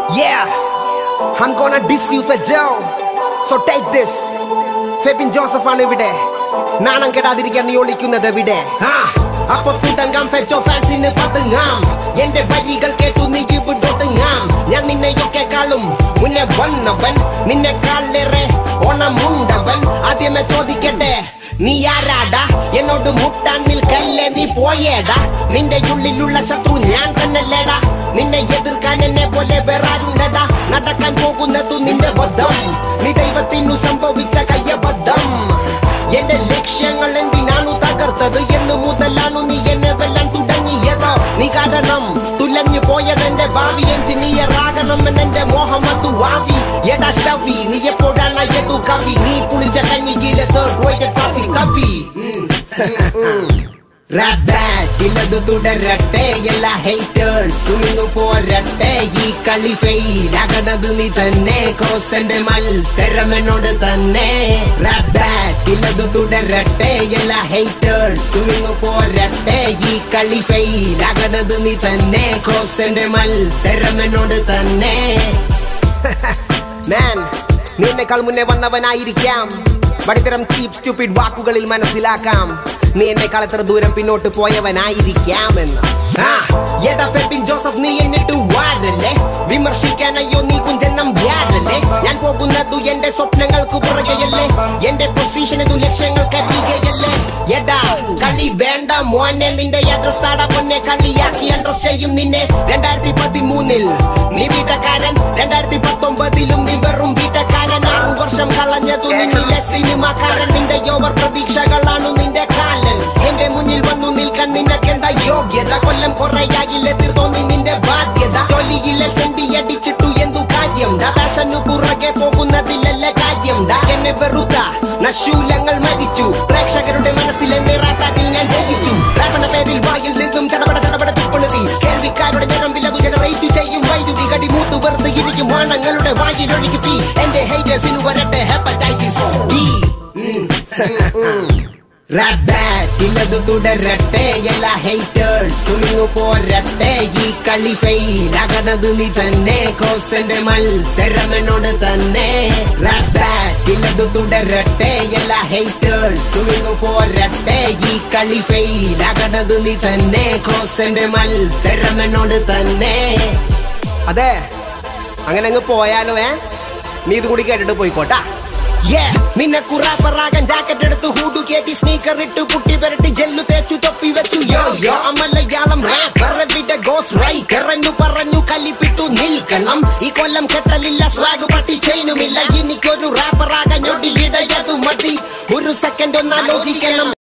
Yeah, I'm gonna diss you for Joe. So take this. Febin Joseph ആണ് ഇവിടെ നാണം കെടാതിരിക്കാൻ നീ ഒളിക്കുന്നത് എവിടെ ആ, അപ്പൊ തുടങ്ങാം ഫെജോ ഫാൻസിന് പതുങ്ങാം എന്റെ വരികൾ കേട്ടു നീ ഇവിടൊടുങ്ങാം ഞാൻ നിന്നെയൊക്കെക്കാളും മുന്നേ വന്നവൻ നിന്നെക്കാളേറെ ഓണമുണ്ടവൻ ആദ്യമേ ചോദിക്കട്ടെ നീ ആരാടാ എന്നോട് മുട്ടാൻ നിൽക്കല്ലേ നീ പോയേടാ നിന്റെ ഉള്ളിലുള്ള ശത്രു ഞാൻ തന്നെല്ലേടാ നിന്നെ എതിർക്കാൻ എന്നെ പോലെ വേറാരുണ്ടടാ നടക്കാൻ പോകുന്നതു നിന്റെ ബദ്ധം നീ ദൈവത്തിനു സംഭവിച്ച കയ്യബദ്ധം എന്റെ ലക്ഷ്യങ്ങൾ എന്തിനാണു തകർത്തത് എന്ന് മുതലാണു നീ എന്നെ വെല്ലാൻ തുടങ്ങിയത് നീ കാരണം തുലഞ്ഞു പോയതെന്റെ ഭാവി എഞ്ചിനീയർ ആകണം എന്നെന്റെ മോഹം അത് വാവി എടാ ഷവി നീ എപ്പോഴാണ് ഏതു കവി നീ പുളിച്ച കഞ്ഞിയിലെ തേർഡ് റേറ്റഡ് ട്രാഫിക് കവി റാപ്പ് ബാറ്റ് ഇല്ലത് തുടരട്ടെ എല്ലാ ഹേറ്റേഴ്സും ഇന്നു പോരട്ടെ ഈ കളി ഫെയിൽ ആകണത് നീ തന്നെ കോസന്റെ മത്സരം എന്നോട് തന്നെ റാപ്പ് ബാറ്റ് ഇല്ലത് തുടരട്ടെ എല്ലാ ഹേറ്റേഴ്സും ഇന്നു പോരട്ടെ ഈ കളി ഫെയിൽ ആകണത് നീ തന്നെ കോസന്റെ മത്സരം എന്നോട് തന്നെ മാൻ നീ എന്നെക്കാൾ മുന്നേ വന്നവനായിരിക്കാം വടിത്തരം ചീപ് സ്റ്റുപ്പിഡ് വാക്കുകളിൽ മനസ്സിലാക്കാം നീ എന്നെക്കാൾ എത്ര ദൂരം പിന്നോട്ട് പോയവനായിരിക്കാം എന്ന് ആ, എടാ ഫെബിൻ ജോസഫ് നീ എന്നിട്ട് വാരല്ലേ വിമർശിക്കാനയ്യോ നീ കുഞ്ചെണ്ണം വ്യാരല്ലേ ഞാൻ പോകുന്നതു എന്റെ സ്വപ്നങ്ങൾക്ക് പുറകെയല്ലേ എന്റെ പൊസിഷനതു ലക്ഷ്യങ്ങൾ കരികയല്ലേ എടാ കളി വേണ്ട മോനെ നിന്റെ അഡ്രസ് താടാ പൊന്നെ കളിയാക്കി അഡ്രസ് ചെയ്യും നിന്നെ രണ്ടായിരത്തി പതിമൂന്നിൽ നീ വീട്ടക്കാരൻ രണ്ടായിരത്തി പത്തൊമ്പതിലും നീ വെറും വീട്ടക്കാരൻ ആറു വർഷം കളഞ്ഞതു നിന്നിലെ സിനിമാക്കാരൻ നിന്റെ യോവർ പ്രതീക്ഷകളാണു നിന്റെ കാലൻ എന്റെ മുന്നിൽ വന്നു നിൽക്കാൻ നിനക്കെന്താ യോഗ്യത കൊല്ലം കുറയാകില്ല തീർത്തോന്നി നിന്റെ ബാധ്യത ജോലിയിലെ സെന്റി അടിച്ചിട്ടു എന്തു കാര്യം ദാ ഫാഷനു പുറകെ പോകുന്നതിലല്ല കാര്യം ദാ എന്നെ വെറുത്ത നശൂലങ്ങൾ മരിച്ചു പ്രേക്ഷകരുടെ മനസ്സിലെ നിറാട്ടാതിൽ ഞാൻ ജയിച്ചു പ്രാർത്ഥന പേരിൽ വായിൽ നിന്നും ചടപട ചടപട തുപ്പണതി കേൾവിക്കാരുടെ ഞരമ്പിൽ അത് ജനറേറ്റ് ചെയ്യും വൈദ്യുതി കടി മൂത്ത് വെറുതെ ഇരിക്കും വാണങ്ങളുടെ വായിൽ ഒഴുകി തീ എന്റെ ഹൈറ്റേഴ്സിന് വരട്ടെ ഹെപ്പറ്റൈറ്റിസ് ബി റാപ്പ് ബാറ്റ് ഇല്ലത് തുടരട്ടെ എല്ലാ ഹേറ്റേഴ്സും ഇന്നു പോരട്ടെ ഈ കളി ഫെയിൽ ആകണത് നീ തന്നെ കോസന്റെ മത്സരം എന്നോട് തന്നെ റാപ്പ് ബാറ്റ് ഇല്ലത് തുടരട്ടെ എല്ലാ ഹേറ്റേഴ്സും ഇന്നു പോരട്ടെ ഈ കളി ഫെയിൽ ആകണത് നീ തന്നെ കോസന്റെ മത്സരം എന്നോട് തന്നെ അതെ അങ്ങനെ അങ്ങ് പോയാലോ ഏ നീ ഇത് കൂടി കേട്ടിട്ട് പോയിക്കോട്ടാ Yeah, നിന്നെ കുറാപ്പറാകാൻ ജാക്കറ്റ് എടുത്ത് ഹൂഡു കയറ്റി സ്നീക്കർ ഇട്ട് പുട്ടി വരട്ടി ജെല്ലു തേച്ചു തൊപ്പി വെച്ചു യോ യോ അമലയാളം റാപ്പർ എവിടെ ഗോസ് റൈറ്റർ എന്നു പറഞ്ഞു കലിപ്പിട്ടു നിൽക്കണം ഈ കൊല്ലം കെട്ടലില്ല സ്വാഗ് പട്ടി ചെയിനുമില്ല എനിക്കൊരു റാപ്പറാകാൻ ഞൊടി ഇടയതു മതി ഒരു സെക്കൻഡ് ഒന്നാലോചിക്കണം